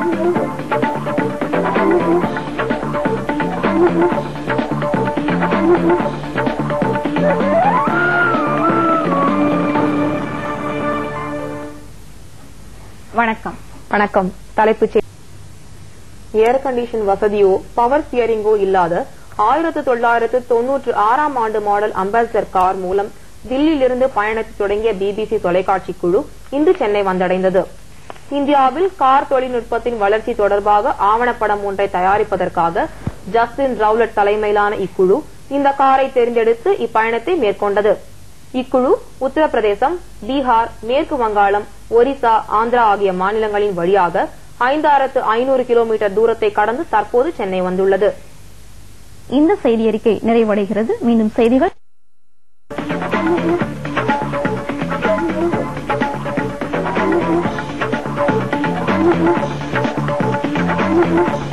வணக்கம் வணக்கம் தலைப்புச் செய்தி ஏர் கண்டிஷன் வசதியோ பவர் ஸ்டியரிங்கோ இல்லாத ஆயிரத்து தொள்ளாயிரத்து தொன்னூற்று ஆறாம் ஆண்டு மாடல் அம்பாசிடர் கார் மூலம் தில்லியிலிருந்து பயணத்தை தொடங்கிய பிபிசி தொலைக்காட்சி குழு இன்று சென்னை வந்தடைந்தது இந்தியாவில் கார் தொழில்நுட்பத்தின் வளர்ச்சி தொடர்பாக ஆவணப்படம் ஒன்றை தயாரிப்பதற்காக ஜஸ்டின் ரவுலட் தலைமையிலான இக்குழு இந்த காரை தேர்ந்தெடுத்து இப்பயணத்தை மேற்கொண்டது இக்குழு உத்தரப்பிரதேசம் பீகார் மேற்கு வங்காளம் ஒரிசா ஆந்திரா ஆகிய மாநிலங்களின் வழியாக ஐந்தாயிரத்து ஐநூறு கிலோமீட்டர் தூரத்தை கடந்து தற்போது சென்னை வந்துள்ளது இந்த செய்தி அறிக்கை நிறைவடைகிறது மீண்டும் செய்திகள் Thank you.